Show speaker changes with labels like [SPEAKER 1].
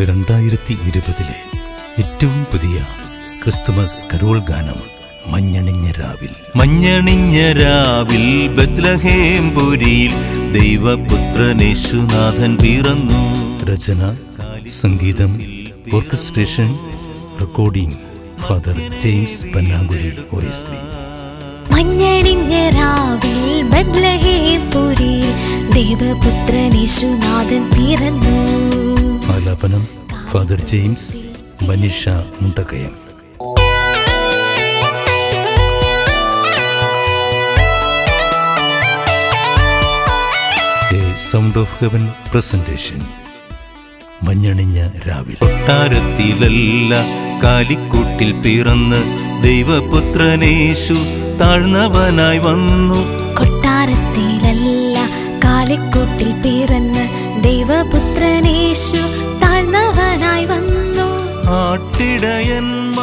[SPEAKER 1] രണ്ടായിരത്തി ഇരുപതിലെ ഏറ്റവും പുതിയ ക്രിസ്തുമസ് കരോൾ ഗാനം മഞ്ഞണിഞ്ഞ രാവിൽ മഞ്ഞണിഞ്ഞ രാവിൽ ബത്ലഹേം പുരിയിൽ ദൈവപുത്രനേശുനാഥൻ പിറന്നു രചന സംഗീതം orchestration recording father James Pannankuzhi O S B
[SPEAKER 2] മഞ്ഞണിഞ്ഞ രാവിൽ ബദ്ലഹേപുരിയിൽ ദേവപുത്രനേശുനാഥൻ പിറന്നു
[SPEAKER 1] ആലാപനം father James Maneesha Mundakkayam A sound of heaven presentation മഞ്ഞണിഞ്ഞ രാവിൽ കൊട്ടാരത്തിലല്ല കാലിക്കൂട്ടിൽ പിറന്ന് ദൈവപുത്രനേശു താഴ്ന്നവനായി വന്നു
[SPEAKER 2] കൊട്ടാരത്തിലല്ല കാലിക്കൂട്ടിൽ പിറന്ന് ദൈവപുത്രനേശു താഴ്ന്നവനായി വന്നു
[SPEAKER 1] ആട്ടിടയന്മാർ